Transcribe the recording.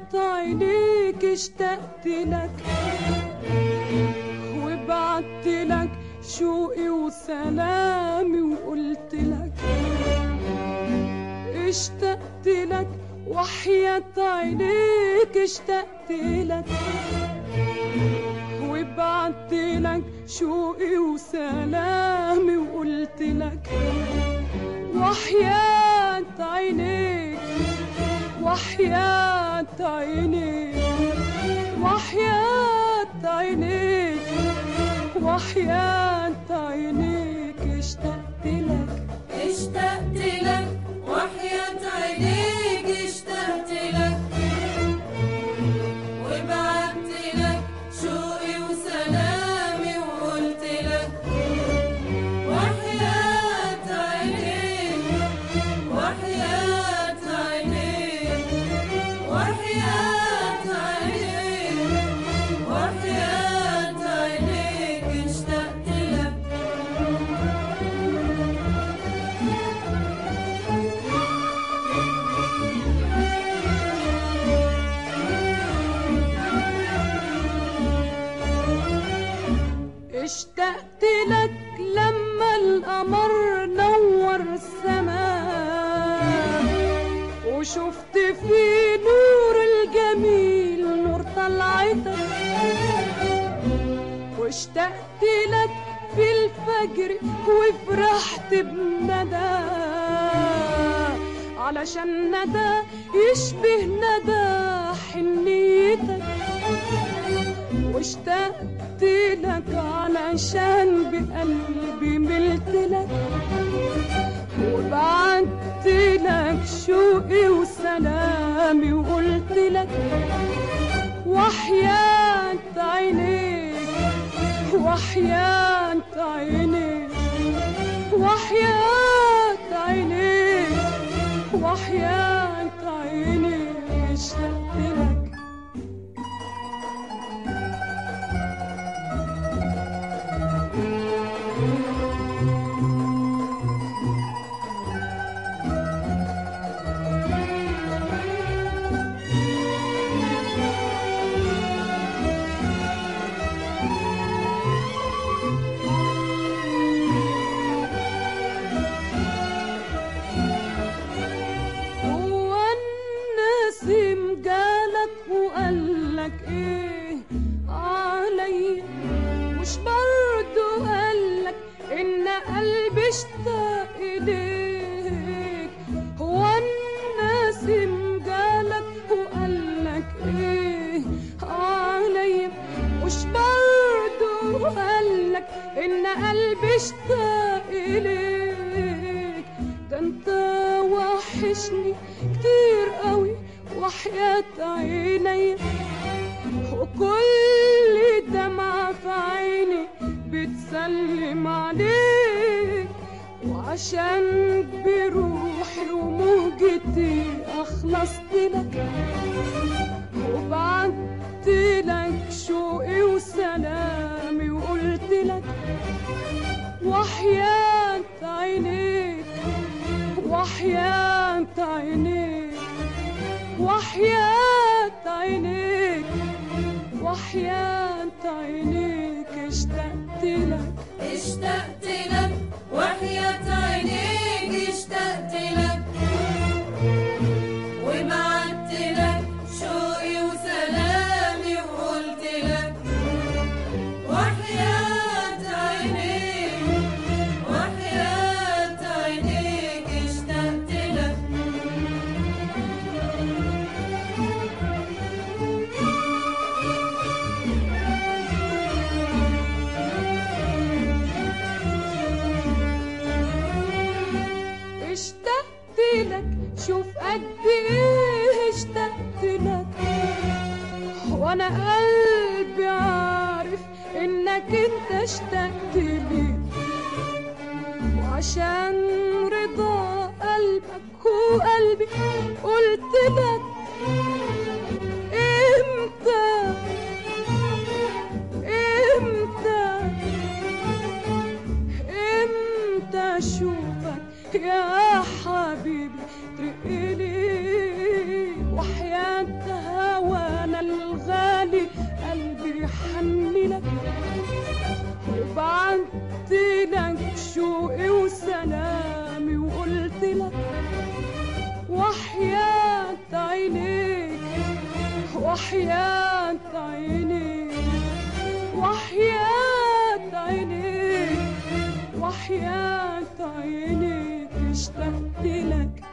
وحياة عينيك اشتقت لك وبعت لك شوقي وسلامي وقلت لك اشتقت لك وحياة عينيك اشتقت لك وبعت لك شوقي وسلامي وقلت لك وحياة عينيك وحياة عينيك وحياة عينيك وحياة عينيك اشتقت لك اشتقت لك وحياة عينيك اشتقت لك وبعت لك شوقي وسلامي وقلت لك وحياة عينيك وحياة عينيك وحياة عينيك وحياة عينيك اشتقت لك اشتقت لك لما القمر نور السماء وشفت في نور الجميل نور طلعتك واشتقت لك في الفجر وفرحت بندى علشان ندى يشبه ندى حنيتك واشتقت لك علشان بقلبي ملت لك وبعت لك شوقي وسلامي وقلت لك وحياة عينيك وحياة عينيك وحياة عينيك وحياة عينيك اشتقت لك هو النسيم جالك وقالك ايه علي مش برضو قالك ان قلبي اشتاق اليك هو النسيم جالك وقالك ايه علي مش برضو قالك ان قلبي اشتاق اليك ده انت وحشني كتير قوي وحياة عيني وكل دمعة في عيني بتسلم عليك وعشان بروحي وموجتي أخلصت لك وبعت لك شوقي وسلامي وقلت لك وحياة عينيك وحياة عينيك وحياة عينيك وحياة عينيك اشتقت لك اشتقت لك وحياة عينيك اشتقت لك وبعت لك شوقي وسلامي وقلت لك وحياة عينيك وحياة عينيك اشتقت لك اشتقت لك شوف قد ايه اشتقت لك وانا قلبي عارف انك انت اشتقت لي وعشان رضا قلبك وقلبي قلت لك امتى امتى امتى اشوفك يا حبيبي ترقلي وحياة وحياة عينيك وحياة عينيك وحياة عينيك اشتقت لك